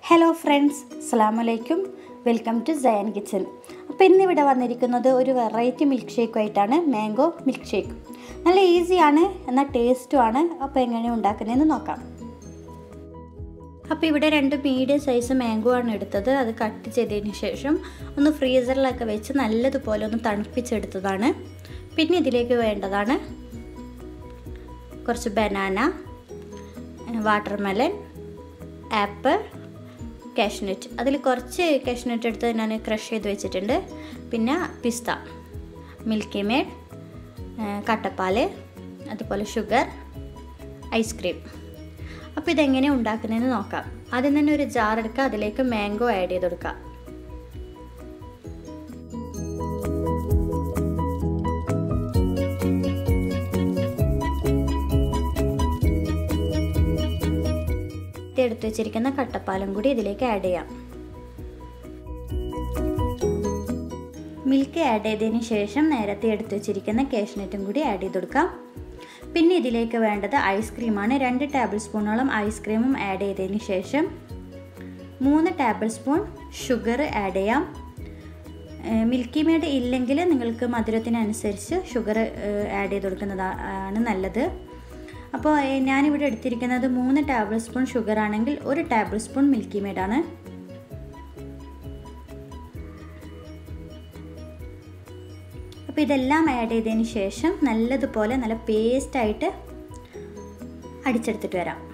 hello friends അസ്സാം വലൈക്കും welcome to സയൻ kitchen അപ്പോൾ ഇന്നിവിടെ വന്നിരിക്കുന്നത് ഒരു വെറൈറ്റി മിൽക്ക് ഷേക്കുമായിട്ടാണ് മാംഗോ മിൽക്ക് ഷേക്ക് നല്ല ഈസിയാണ് എന്നാൽ ടേസ്റ്റുമാണ് അപ്പോൾ എങ്ങനെ ഉണ്ടാക്കുന്നതെന്ന് നോക്കാം അപ്പോൾ ഇവിടെ രണ്ട് മീഡിയം സൈസ് മാംഗോ ആണ് എടുത്തത് അത് കട്ട് ചെയ്തതിന് ശേഷം ഒന്ന് ഫ്രീസറിലൊക്കെ വെച്ച് നല്ലതുപോലെ ഒന്ന് തണുപ്പിച്ചെടുത്തതാണ് പിന്നെ ഇതിലേക്ക് വേണ്ടതാണ് കുറച്ച് ബനാന വാട്ടർമെലൻ ആപ്പിൾ കാഷ്നട്ട് അതിൽ കുറച്ച് കാഷ്നട്ട് എടുത്ത് ഞാൻ ക്രഷ് ചെയ്ത് വെച്ചിട്ടുണ്ട് പിന്നെ പിസ്ത മിൽക്കി മേഡ് കട്ടപ്പാൽ അതുപോലെ ഷുഗർ ഐസ്ക്രീം അപ്പോൾ ഇതെങ്ങനെ ഉണ്ടാക്കുന്നതെന്ന് നോക്കാം ആദ്യം തന്നെ ഒരു ജാർ എടുക്കുക അതിലേക്ക് മാംഗോ ആഡ് ചെയ്ത് കൊടുക്കുക എടുത്തു വെച്ചിരിക്കുന്ന കട്ടപ്പാലും കൂടി ഇതിലേക്ക് ആഡ് ചെയ്യാം മിൽക്ക് ആഡ് ചെയ്തതിന് ശേഷം നേരത്തെ എടുത്തു വെച്ചിരിക്കുന്ന കേഷ്നറ്റും കൂടി ആഡ് ചെയ്ത് കൊടുക്കാം പിന്നെ ഇതിലേക്ക് വേണ്ടത് ഐസ്ക്രീമാണ് രണ്ട് ടേബിൾ സ്പൂണോളം ഐസ്ക്രീമും ആഡ് ചെയ്തതിന് ശേഷം മൂന്ന് ടേബിൾ സ്പൂൺ ഷുഗർ ആഡ് ചെയ്യാം മിൽക്കി മേഡ് ഇല്ലെങ്കിൽ നിങ്ങൾക്ക് മധുരത്തിനനുസരിച്ച് ഷുഗർ ആഡ് ചെയ്ത് കൊടുക്കുന്നതാണ് നല്ലത് അപ്പോൾ ഞാനിവിടെ എടുത്തിരിക്കുന്നത് മൂന്ന് ടേബിൾ സ്പൂൺ ഷുഗർ ആണെങ്കിൽ ഒരു ടേബിൾ സ്പൂൺ മിൽക്കി മേഡാണ് അപ്പോൾ ഇതെല്ലാം ആഡ് ചെയ്തതിന് ശേഷം നല്ലതുപോലെ നല്ല പേസ്റ്റായിട്ട് അടിച്ചെടുത്തിട്ട് വരാം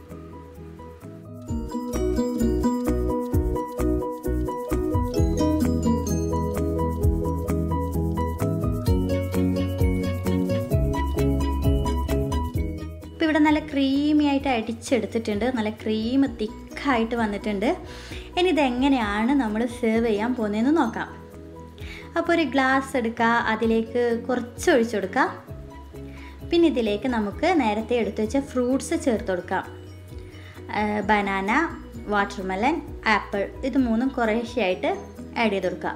ഇപ്പോൾ ഇവിടെ നല്ല ക്രീമി ആയിട്ട് അടിച്ചെടുത്തിട്ടുണ്ട് നല്ല ക്രീം തിക്കായിട്ട് വന്നിട്ടുണ്ട് ഇനി ഇതെങ്ങനെയാണ് നമ്മൾ സെർവ് ചെയ്യാൻ പോകുന്നതെന്ന് നോക്കാം അപ്പോൾ ഒരു ഗ്ലാസ് എടുക്കുക അതിലേക്ക് കുറച്ച് ഒഴിച്ചു കൊടുക്കുക പിന്നെ ഇതിലേക്ക് നമുക്ക് നേരത്തെ എടുത്തു വെച്ച ഫ്രൂട്ട്സ് ചേർത്ത് കൊടുക്കാം ബനാന വാട്ടർമെലൻ ആപ്പിൾ ഇത് മൂന്നും കുറേശ്ശെയായിട്ട് ആഡ് ചെയ്ത് കൊടുക്കുക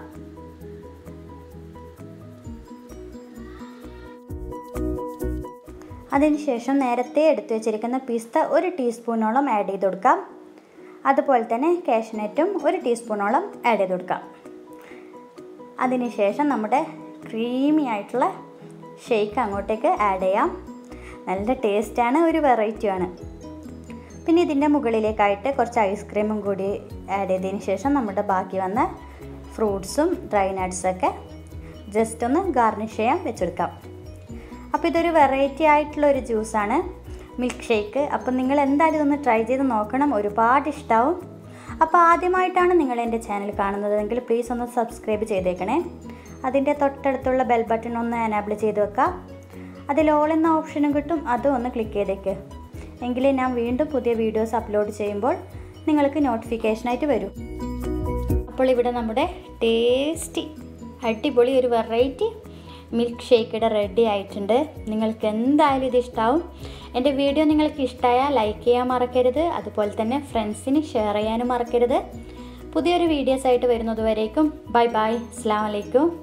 അതിനുശേഷം നേരത്തെ എടുത്തു വെച്ചിരിക്കുന്ന പിസ്ത ഒരു ടീസ്പൂണോളം ആഡ് ചെയ്ത് കൊടുക്കാം അതുപോലെ തന്നെ കാഷ്നറ്റും ഒരു ടീസ്പൂണോളം ആഡ് ചെയ്ത് കൊടുക്കാം അതിനുശേഷം നമ്മുടെ ക്രീമി ആയിട്ടുള്ള ഷേക്ക് അങ്ങോട്ടേക്ക് ആഡ് ചെയ്യാം നല്ല ടേസ്റ്റാണ് ഒരു വെറൈറ്റിയാണ് പിന്നെ ഇതിൻ്റെ മുകളിലേക്കായിട്ട് കുറച്ച് ഐസ്ക്രീമും കൂടി ആഡ് ചെയ്തതിന് ശേഷം നമ്മുടെ ബാക്കി വന്ന ഫ്രൂട്ട്സും ഡ്രൈ നട്ട്സൊക്കെ ജസ്റ്റ് ഒന്ന് ഗാർണിഷ് ചെയ്യാൻ വെച്ചെടുക്കാം അപ്പോൾ ഇതൊരു വെറൈറ്റി ആയിട്ടുള്ള ഒരു ജ്യൂസാണ് മിൽക്ക് ഷേക്ക് അപ്പം നിങ്ങൾ എന്തായാലും ഇതൊന്ന് ട്രൈ ചെയ്ത് നോക്കണം ഒരുപാട് ഇഷ്ടമാവും അപ്പോൾ ആദ്യമായിട്ടാണ് നിങ്ങൾ എൻ്റെ ചാനൽ കാണുന്നതെങ്കിൽ പ്ലീസ് ഒന്ന് സബ്സ്ക്രൈബ് ചെയ്തേക്കണേ അതിൻ്റെ തൊട്ടടുത്തുള്ള ബെൽ ബട്ടൺ ഒന്ന് എനാബിൾ ചെയ്ത് വെക്കാം അതിൽ ഓൾ എന്ന ഓപ്ഷനും കിട്ടും അതും ഒന്ന് ക്ലിക്ക് ചെയ്തേക്ക് എങ്കിലേ ഞാൻ വീണ്ടും പുതിയ വീഡിയോസ് അപ്ലോഡ് ചെയ്യുമ്പോൾ നിങ്ങൾക്ക് നോട്ടിഫിക്കേഷനായിട്ട് വരും അപ്പോൾ ഇവിടെ നമ്മുടെ ടേസ്റ്റി അടിപൊളി ഒരു വെറൈറ്റി മിൽക്ക് ഷേക്കിടെ റെഡി ആയിട്ടുണ്ട് നിങ്ങൾക്ക് എന്തായാലും ഇത് ഇഷ്ടമാവും എൻ്റെ വീഡിയോ നിങ്ങൾക്ക് ഇഷ്ടമായാൽ ലൈക്ക് ചെയ്യാൻ മറക്കരുത് അതുപോലെ തന്നെ ഫ്രണ്ട്സിന് ഷെയർ ചെയ്യാനും മറക്കരുത് പുതിയൊരു വീഡിയോസ് ആയിട്ട് വരുന്നത് വരേക്കും ബൈ ബൈ അസ്സാം വലൈക്കും